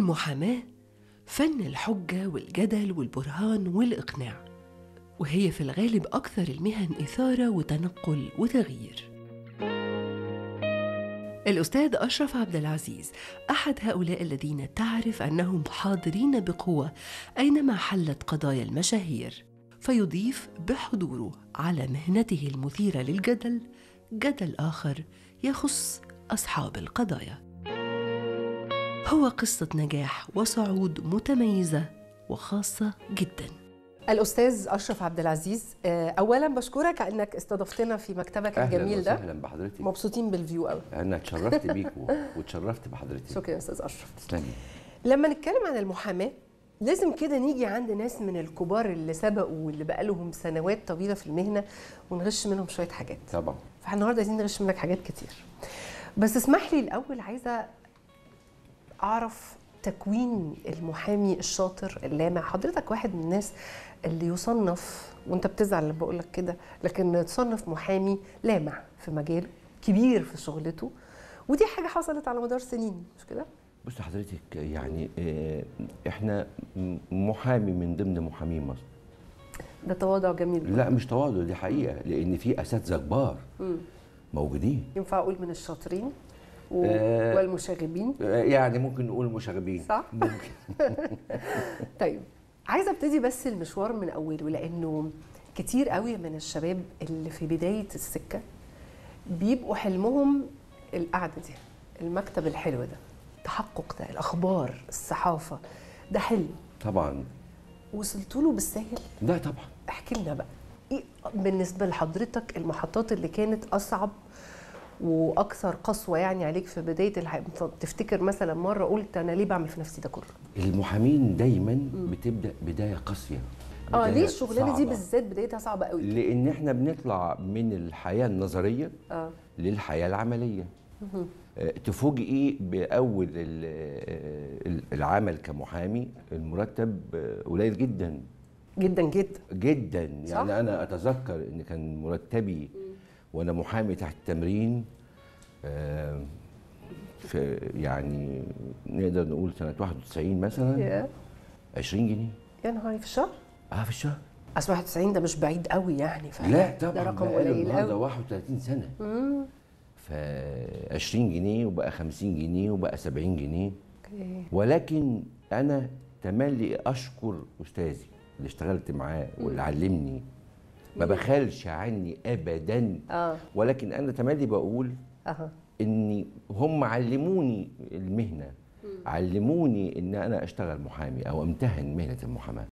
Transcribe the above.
المحاماة فن الحجة والجدل والبرهان والإقناع وهي في الغالب أكثر المهن إثارة وتنقل وتغيير الأستاذ أشرف عبد العزيز أحد هؤلاء الذين تعرف أنهم حاضرين بقوة أينما حلت قضايا المشاهير فيضيف بحضوره على مهنته المثيرة للجدل جدل آخر يخص أصحاب القضايا هو قصة نجاح وصعود متميزة وخاصة جدا الأستاذ أشرف عبد العزيز آه، أولا بشكرك على إنك استضفتنا في مكتبك الجميل ده اهلا بحضرتك مبسوطين بالفيو قوي انا اتشرفت بيك و- واتشرفت بحضرتك شكرا يا أستاذ أشرف تسلمي لما نتكلم عن المحاماة لازم كده نيجي عند ناس من الكبار اللي سبقوا واللي بقى لهم سنوات طويلة في المهنة ونغش منهم شوية حاجات طبعا فاحنا النهارده عايزين نغش منك حاجات كتير بس اسمح لي الاول عايزه اعرف تكوين المحامي الشاطر اللامع حضرتك واحد من الناس اللي يصنف وانت بتزعل لما بقول لك كده لكن تصنف محامي لامع في مجاله كبير في شغلته ودي حاجه حصلت على مدار سنين مش كده بص حضرتك يعني آه، احنا م- محامي من ضمن محامين مصر ده تواضع جميل لا مش تواضع دي حقيقه لان في اساتذه كبار موجودين ينفع اقول من الشاطرين و... آه. والمشاغبين آه، يعني ممكن نقول مشاغبين صح؟ ممكن طيب عايزه ابتدي بس المشوار من اوله لانه كتير قوي من الشباب اللي في بدايه السكه بيبقوا حلمهم القعده دي المكتب الحلو ده التحقق ده الاخبار الصحافه ده حلم طبعا وصلتوا له بالسهل ده طبعا احكي لنا بقى ايه بالنسبه لحضرتك المحطات اللي كانت اصعب واكثر قسوه يعني عليك في بدايه الحياه تفتكر مثلا مره قلت انا ليه بعمل في نفسي ده كله المحامين دايما بتبدا بدايه قاسيه اه بداية ليه الشغلانه دي صعبة. بالذات بدايتها صعبه قوي لان احنا بنطلع من الحياه النظريه اه للحياه العمليه آه، تفوجئي باول ال- آه، العمل كمحامي المرتب آه، قليل جدا جدا جدا جدا صح؟ يعني انا اتذكر ان كان مرتبي وانا محامي تحت التمرين آه، في يعني نقدر نقول سنه 91 مثلا يا 20 جنيه يا نهاري في الشهر اه في الشهر اصل 91 ده مش بعيد قوي يعني ف لا طبعا ده رقم بقاله قليل النهارده قوي 31 سنه مم. ف 20 جنيه وبقى 50 جنيه وبقى 70 جنيه اوكي ولكن انا تملي اشكر استاذي اللي اشتغلت معاه واللي علمني ما بخلش عني ابدا اه ولكن انا تملي بقول اها اني هم علموني المهنه علموني ان انا اشتغل محامي او امتهن مهنه المحاماه